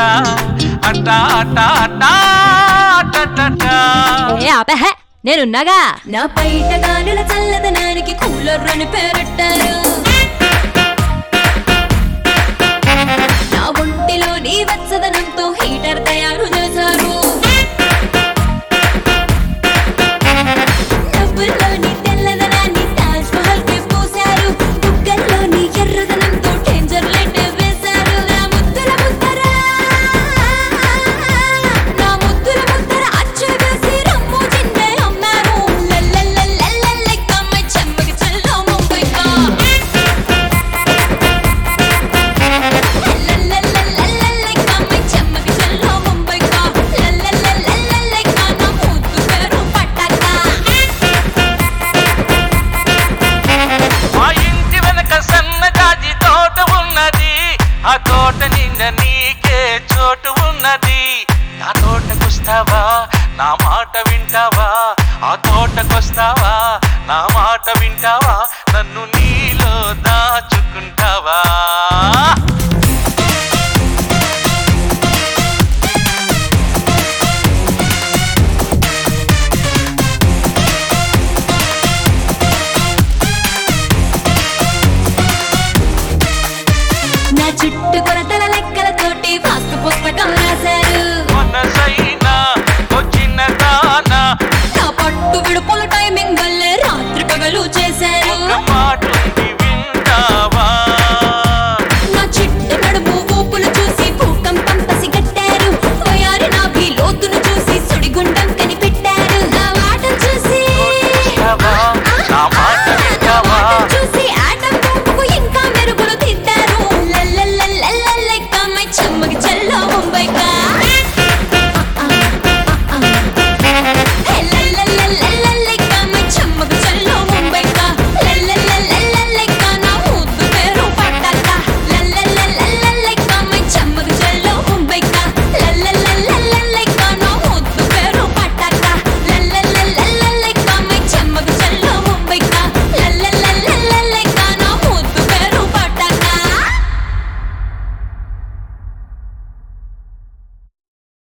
అట్టా అట్టా అట్టా అట్టా ఏ ఆపహ నేనున్నాగా నా బయట గాలుల చల్లదనానికి కూలర్ అని పేరెట్టారు నా ఒంటిలో నీ వెచ్చదనంతో హీటర్ తయారు చేశారు నవ్వుల్లోని తెల్లదనాన్ని తాజ్ మహల్ కి పూశారు బుగ్గల్లోని ఎర్రదనంతో డేంజర్ లైట్ వేశారు నా ముద్దుల ముద్దర నా ముద్దుల ముద్దర అచ్చు వేసి రమ్ము చిందే అమ్మారు లల్లల్లల్లల్లల్లై కమ్మై చెమ్మకి చల్లో ముంబైకా లల్లల్లల్లల్లల్లై కమ్మై చెమ్మకి చల్లో ముంబైకా లల్లల్లల్లల్లల్లై కానా ముద్దు పేరు పట్టాకా మా ఇంటి వెనక సన్నజాజి తోట ఉన్నది ఆ తోట నిండా నీకే చోటు ఉన్నది నా తోటకొస్తావా నా మాట వింటావా ఆ తోటకొస్తావా నా మాట వింటావా నన్ను నీలో దాచుకుంటావా